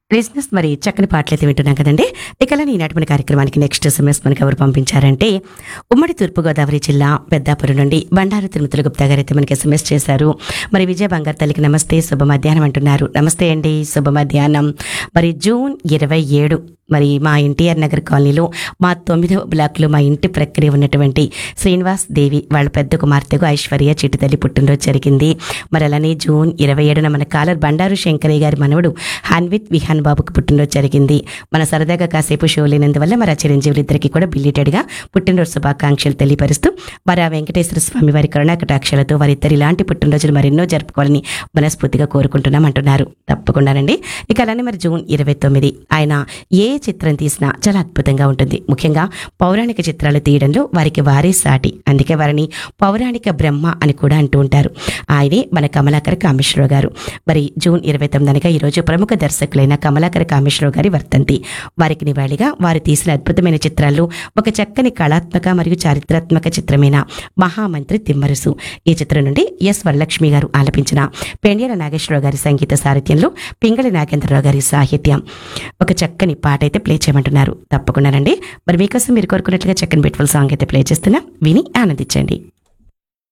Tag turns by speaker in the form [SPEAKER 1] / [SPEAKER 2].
[SPEAKER 1] లిజినెస్ మరి చక్కని పాటలు అయితే వింటున్నాం కదండి ఇక అలానే ఈనాటి మన కార్యక్రమానికి నెక్స్ట్ ఎస్ఎంఎస్ మనకి ఎవరు పంపించారంటే ఉమ్మడి తూర్పుగోదావరి జిల్లా పెద్దాపురం నుండి బండారు తిరుమతుల గుప్తా గారు అయితే మనకి ఎస్ఎంఎస్ చేశారు మరి విజయ బంగారు తల్లికి నమస్తే శుభ మధ్యాహ్నం అంటున్నారు నమస్తే అండి శుభ మధ్యాహ్నం మరి జూన్ ఇరవై ఏడు మరి మా ఎన్టీఆర్ నగర్ కాలనీలో మా తొమ్మిదవ బ్లాక్లో మా ఇంటి ప్రక్రియ ఉన్నటువంటి శ్రీనివాస్ దేవి వాళ్ళ పెద్ద కుమార్తెకు ఐశ్వర్య చిట్టి తల్లి పుట్టినరోజు జరిగింది మరి అలానే జూన్ ఇరవై ఏడున మన కాలర్ బండారు శంకరయ్య గారి మనవడు హన్విత్ విహాన్ బాబుకు పుట్టినరోజు జరిగింది మన సరదాగా కాసేపు షో లేనందువల్ల మరి ఆ చిరంజీవులిద్దరికీ కూడా బిల్లిటెడ్గా పుట్టినరోజు శుభాకాంక్షలు తెలియపరుస్తూ మరి ఆ వెంకటేశ్వర స్వామి వారి కరుణాకటాక్షలతో వారిద్దరు ఇలాంటి పుట్టినరోజులు మరెన్నో జరుపుకోవాలని మనస్ఫూర్తిగా కోరుకుంటున్నాం అంటున్నారు తప్పకుండానండి ఇక అలానే మరి జూన్ ఇరవై తొమ్మిది ఆయన ఏ చిత్రం తీసినా చాలా అద్భుతంగా ఉంటుంది ముఖ్యంగా పౌరాణిక చిత్రాలు తీయడంలో వారికి వారే సాటి అందుకే వారిని పౌరాణిక బ్రహ్మ అని కూడా అంటూ ఉంటారు ఆయనే మన కమలాకర కామేశ్వరరావు గారు మరి జూన్ ఇరవై తొమ్మిది అనగా ఈరోజు ప్రముఖ దర్శకులైన కమలాకర కామేశ్వరరావు గారి వర్తంతి వారికి నివాళిగా వారు తీసిన అద్భుతమైన చిత్రాల్లో ఒక చక్కని కళాత్మక మరియు చారిత్రాత్మక చిత్రమైన మహామంత్రి తిమ్మరుసు ఈ చిత్రం నుండి ఎస్ వరలక్ష్మి గారు ఆలపించిన పెండ్యాల నాగేశ్వరరావు గారి సంగీత సారథ్యంలో పింగళి నాగేంద్రరావు గారి సాహిత్యం ఒక చక్కని పాట అయితే ప్లే చేయమంటున్నారు తప్పకుండానండి మరి మీకోసం మీరు కోరుకున్నట్లుగా చక్కని బ్యూటిఫుల్ సాంగ్ అయితే ప్లే చేస్తున్నా విని ఆనందించండి